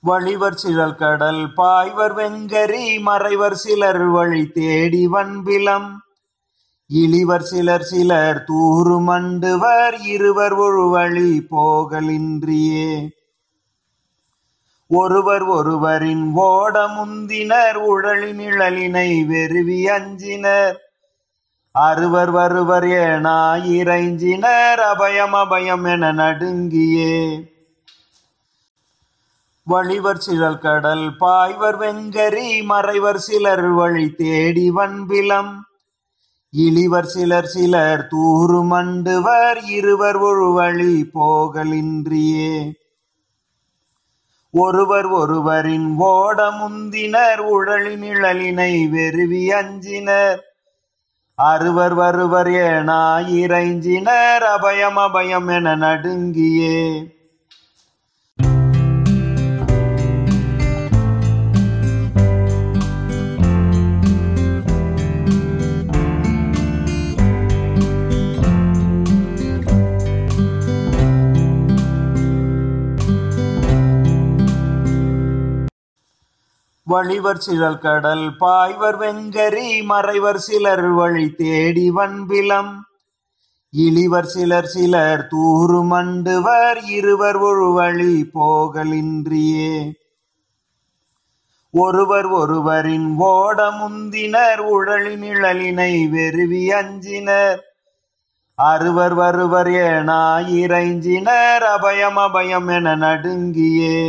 வழிவர் சிழல் கடல் பாய்வர் வெங்கரி மறைவர் சிலர் வழி தேடி வன்பிலம் இழிவர் சிலர் சிலர் தூறு மண்டுவர் இருவர் ஒரு வழி போகலின்றியே ஒருவர் ஒருவரின் ஓட முந்தினர் உழலி நிழலினை வெறுவி அஞ்சினர் அறுவர் வருவர் என இறைஞ்சினர் அபயம் அபயம் என நடுங்கியே வழிவர் சிழல் கடல் பாய்வர் வெங்கரி மறைவர் சிலர் வழி தேடி வன்பிலம் இழிவர் சிலர் சிலர் தூறு மண்டுவர் இருவர் ஒரு வழி போகலின்றியே ஒருவர் ஒருவரின் ஓட முந்தினர் உழலி நிழலினை வெறுவி அஞ்சினர் அறுவர் வருவர் என இறைஞ்சினர் அபயம் அபயம் என நடுங்கியே வழிவர் சிழல் கடல் பாய்வர் வெங்கரி மறைவர் சிலர் வழி தேடி வன்பிலம் இழிவர் சிலர் சிலர் தூறு மண்டுவர் இருவர் ஒரு வழி போகலின்றியே ஒருவர் ஒருவரின் ஓட முந்தினர் உழலி நிழலினை வெறுவி அஞ்சினர் அறுவர் வருவர் என இறைஞ்சினர் அபயம் அபயம் என நடுங்கியே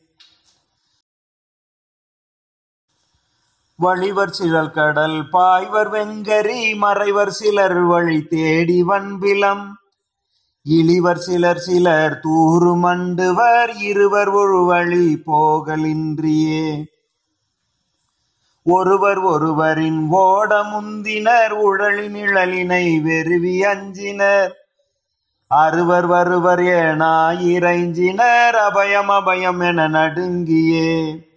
வழிவர் சிழல் கடல் பாய்வர் வெங்கரி மறைவர் சிலர் வழி தேடி வன்பிலம் இழிவர் சிலர் சிலர் தூறு மண்டுவர் இருவர் ஒரு வழி போகலின்றியே ஒருவர் ஒருவரின் ஓட முந்தினர் உழலி நிழலினை வெறுவி அஞ்சினர் அறுவர் வருவர் என இறைஞ்சினர் அபயம் அபயம் என நடுங்கியே